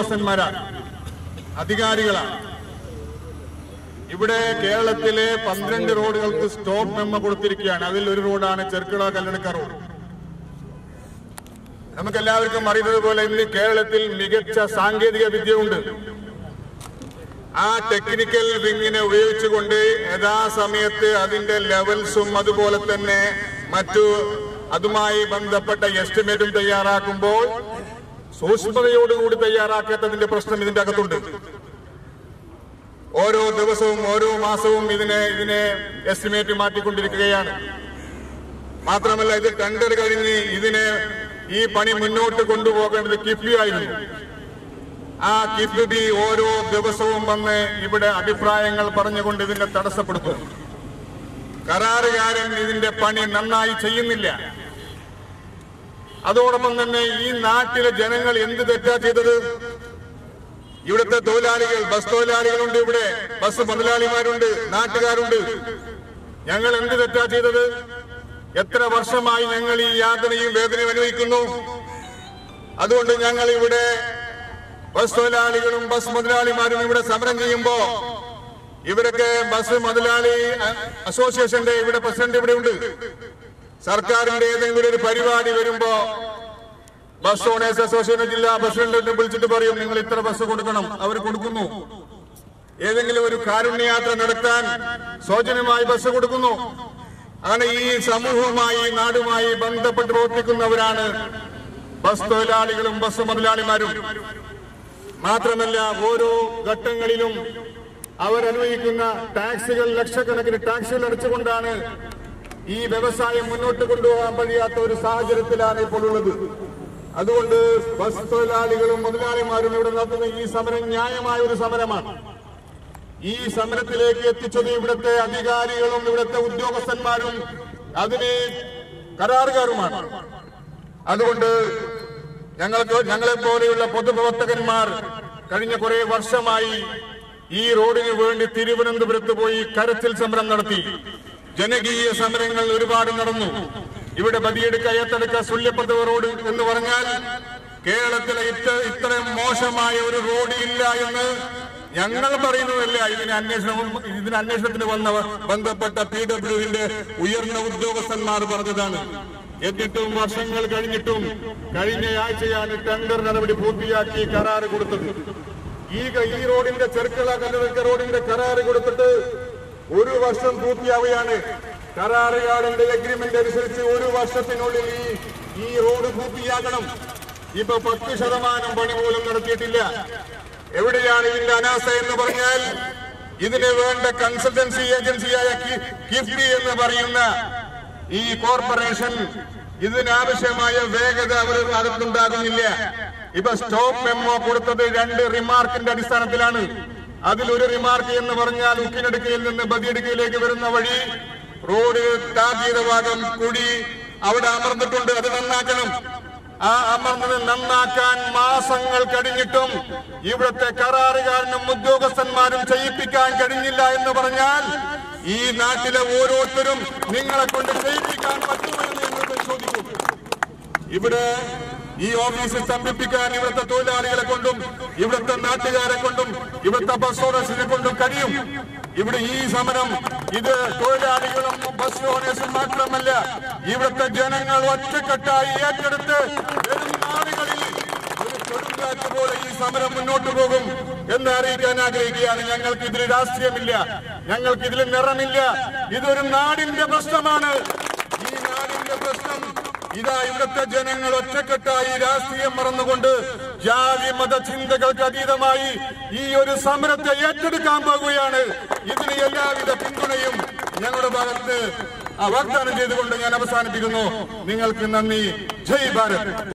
ഉദ്യോഗസ്ഥന്മാരാണ് അധികാരികളാണ് ഇവിടെ കേരളത്തിലെ പന്ത്രണ്ട് റോഡുകൾക്ക് സ്റ്റോപ്പ് മെമ്മ കൊടുത്തിരിക്കുകയാണ് അതിൽ ഒരു റോഡാണ് ചെർക്കിള കല്ലടക്ക റോഡ് നമുക്ക് എല്ലാവർക്കും അറിയുന്നത് പോലെ ഇന്ന് കേരളത്തിൽ മികച്ച സാങ്കേതിക വിദ്യ ഉണ്ട് ആ ടെക്നിക്കൽ റിങ്ങിനെ ഉപയോഗിച്ചുകൊണ്ട് യഥാസമയത്ത് അതിന്റെ ലെവൽസും അതുപോലെ തന്നെ മറ്റു അതുമായി ബന്ധപ്പെട്ട എസ്റ്റിമേറ്റും തയ്യാറാക്കുമ്പോൾ സൂക്ഷ്മതയോടുകൂടി തയ്യാറാക്കാത്തതിന്റെ പ്രശ്നം ഇതിന്റെ അകത്തുണ്ട് ഓരോ ദിവസവും ഓരോ മാസവും ഇതിനെ ഇതിനെ എസ്റ്റിമേറ്റ് മാറ്റിക്കൊണ്ടിരിക്കുകയാണ് മാത്രമല്ല ഇത് ടെൻഡർ കഴിഞ്ഞ് ഇതിനെ ഈ പണി മുന്നോട്ട് കൊണ്ടുപോകേണ്ടത് കിഫ്ബി ആയിരുന്നു ആ കിഫ്ബി ഓരോ ദിവസവും വന്ന് ഇവിടെ അഭിപ്രായങ്ങൾ പറഞ്ഞുകൊണ്ട് ഇതിനെ തടസ്സപ്പെടുത്തും കരാറുകാരൻ ഇതിന്റെ പണി നന്നായി ചെയ്യുന്നില്ല അതോടൊപ്പം തന്നെ ഈ നാട്ടിലെ ജനങ്ങൾ എന്ത് തെറ്റാ ചെയ്തത് ഇവിടുത്തെ തൊഴിലാളികൾ ബസ് തൊഴിലാളികളുണ്ട് ഇവിടെ ബസ് മുതലാളിമാരുണ്ട് നാട്ടുകാരുണ്ട് ഞങ്ങൾ എന്ത് തെറ്റാ ചെയ്തത് എത്ര വർഷമായി ഞങ്ങൾ ഈ യാതനയും വേദനയും അനുഭവിക്കുന്നു അതുകൊണ്ട് ഞങ്ങൾ ഇവിടെ ബസ് തൊഴിലാളികളും ബസ് മുതലാളിമാരും ഇവിടെ സമരം ചെയ്യുമ്പോ ഇവരൊക്കെ ബസ് മുതലാളി അ- അസോസിയേഷന്റെ ഇവിടെ പ്രസിഡന്റ് ഇവിടെ ഉണ്ട് സർക്കാരിന്റെ ഏതെങ്കിലും ഒരു പരിപാടി വരുമ്പോ ബസ് ഓണേഴ്സ് അസോസിയേഷൻ ജില്ലാ പ്രസിഡന്റിനെ വിളിച്ചിട്ട് പറയും നിങ്ങൾ ഇത്ര ബസ് കൊടുക്കണം അവർ കൊടുക്കുന്നു ഏതെങ്കിലും ഒരു കാരുണ്യയാത്ര നടത്താൻ സൗജന്യമായി ബസ് കൊടുക്കുന്നു അങ്ങനെ ഈ സമൂഹവുമായി ഈ നാടുമായി ബന്ധപ്പെട്ട് പ്രവർത്തിക്കുന്നവരാണ് ബസ് തൊഴിലാളികളും ബസ് മുതലാളിമാരും മാത്രമല്ല ഓരോ ഘട്ടങ്ങളിലും അവരനുഭവിക്കുന്ന ടാക്സുകൾ ലക്ഷക്കണക്കിന് ടാക്സുകൾ അടച്ചുകൊണ്ടാണ് ഈ വ്യവസായം മുന്നോട്ട് കൊണ്ടുപോകാൻ കഴിയാത്ത ഒരു സാഹചര്യത്തിലാണ് ഇപ്പോൾ ഉള്ളത് അതുകൊണ്ട് ബസ് തൊഴിലാളികളും മുതലാളിമാരും ഇവിടെ നടത്തുന്ന ഈ സമരം ന്യായമായ ഒരു സമരമാണ് ഈ സമരത്തിലേക്ക് എത്തിച്ചത് ഇവിടുത്തെ അധികാരികളും ഇവിടുത്തെ ഉദ്യോഗസ്ഥന്മാരും അതിന് കരാറുകാരുമാണ് അതുകൊണ്ട് ഞങ്ങൾക്ക് ഞങ്ങളെ പോലെയുള്ള പൊതുപ്രവർത്തകന്മാർ കഴിഞ്ഞ കുറെ വർഷമായി ഈ റോഡിന് വേണ്ടി തിരുവനന്തപുരത്ത് പോയി കരച്ചിൽ സമരം നടത്തി ജനകീയ സമരങ്ങൾ ഒരുപാട് നടന്നു ഇവിടെ ബദിയെടുക്ക ഏത്തെടുക്ക സുല്യപ്പത്തവ റോഡ് എന്ന് പറഞ്ഞാൽ കേരളത്തിലെ ഇത്ര ഇത്രയും മോശമായ ഒരു റോഡ് ഇല്ല എന്ന് ഞങ്ങൾ പറയുന്നതല്ല ഇതിന് അന്വേഷണം ഇതിന് അന്വേഷണത്തിന് വന്ന ബന്ധപ്പെട്ട പി ഡബ്ല്യുവിന്റെ ഉയർന്ന ഉദ്യോഗസ്ഥന്മാർ പറഞ്ഞതാണ് എന്നിട്ടും വർഷങ്ങൾ കഴിഞ്ഞിട്ടും കഴിഞ്ഞ ആഴ്ചയാണ് ടെൻഡർ നടപടി പൂർത്തിയാക്കി കരാറ് കൊടുത്തത് ഈ ക- ഈ റോഡിന്റെ ചെറുക്കള കല്ലറക്ക റോഡിന്റെ കരാറ് കൊടുത്തിട്ട് ഒരു വർഷം പൂർത്തിയാവുകയാണ് കരാറുകാരന്റെ എഗ്രിമെന്റ് അനുസരിച്ച് ഒരു വർഷത്തിനുള്ളിൽ ഈ ഈ റോഡ് പൂർത്തിയാക്കണം ഇപ്പൊ പത്ത് ശതമാനം പണി പോലും നടത്തിയിട്ടില്ല എവിടെയാണ് ഇതിന്റെ അനാസ്ഥ എന്ന് പറഞ്ഞാൽ ഇതിന് വേണ്ട കൺസൾട്ടൻസി ഏജൻസിയായ കി- കിഫ്ബി എന്ന് പറയുന്ന ഈ കോർപ്പറേഷൻ ഇതിനാവശ്യമായ വേഗത അവർ ഭാഗത്തുണ്ടാകുന്നില്ല ഇപ്പൊ സ്റ്റോപ്പ് മെമ്മോ കൊടുത്തത് രണ്ട് റിമാർക്കിന്റെ അടിസ്ഥാനത്തിലാണ് അതിലൊരു റിമാർക്ക് എന്ന് പറഞ്ഞാൽ ഉക്കിനടുക്കയിൽ നിന്ന് ബദിയടുക്കയിലേക്ക് വരുന്ന വഴി റോഡ് ടാർ ചെയ്ത ഭാഗം കുടി അവിടെ അമർന്നിട്ടുണ്ട് അത് നന്നാക്കണം ആ അമർന്നത് നന്നാക്കാൻ മാസങ്ങൾ കഴിഞ്ഞിട്ടും ഇവിടുത്തെ കരാറുകാരനും ഉദ്യോഗസ്ഥന്മാരും ചെയ്യിപ്പിക്കാൻ കഴിഞ്ഞില്ല എന്ന് പറഞ്ഞാൽ ഈ നാട്ടിലെ ഓരോരുത്തരും നിങ്ങളെ കൊണ്ട് ചെയ്യിപ്പിക്കാൻ പറ്റുമെന്ന് നിങ്ങൾ പരിശോധിക്കും ഇവിടെ ഈ ഓഫീസ് സ്തംഭിപ്പിക്കാൻ ഇവിടുത്തെ തൊഴിലാളികളെ കൊണ്ടും ഇവിടുത്തെ നാട്ടുകാരെ കൊണ്ടും ഇവിടുത്തെ ബസ് ഓണേഴ്സിനെ കൊണ്ടും കഴിയും ഇവിടെ ഈ സമരം ഇത് തൊഴിലാളികളും ബസ് ഓണേഴ്സും മാത്രമല്ല ഇവിടുത്തെ ജനങ്ങൾ ഒറ്റക്കെട്ടായി ഏറ്റെടുത്ത് വരും നാളുകളിൽ ഒരു കൊടുങ്കാറ്റ് പോലെ ഈ സമരം മുന്നോട്ട് പോകും എന്ന് അറിയിക്കാൻ ആഗ്രഹിക്കുകയാണ് ഞങ്ങൾക്ക് ഇതിൽ രാഷ്ട്രീയമില്ല ഞങ്ങൾക്ക് ഇതിൽ നിറമില്ല ഇതൊരു നാടിന്റെ പ്രശ്നമാണ് ഈ നാടിന്റെ പ്രശ്നം ഇതാ ഇവിടുത്തെ ജനങ്ങൾ ഒറ്റക്കെട്ടായി രാഷ്ട്രീയം മറന്നുകൊണ്ട് ജാതി മത ചിന്തകൾക്ക് അതീതമായി ഈ ഒരു സമരത്തെ ഏറ്റെടുക്കാൻ പോകുകയാണ് ഇതിന് എല്ലാവിധ പിന്തുണയും ഞങ്ങളുടെ ഭാഗത്ത് ആ വാഗ്ദാനം ചെയ്തുകൊണ്ട് ഞാൻ അവസാനിപ്പിക്കുന്നു നിങ്ങൾക്ക് നന്ദി ജയ് ഭാരത്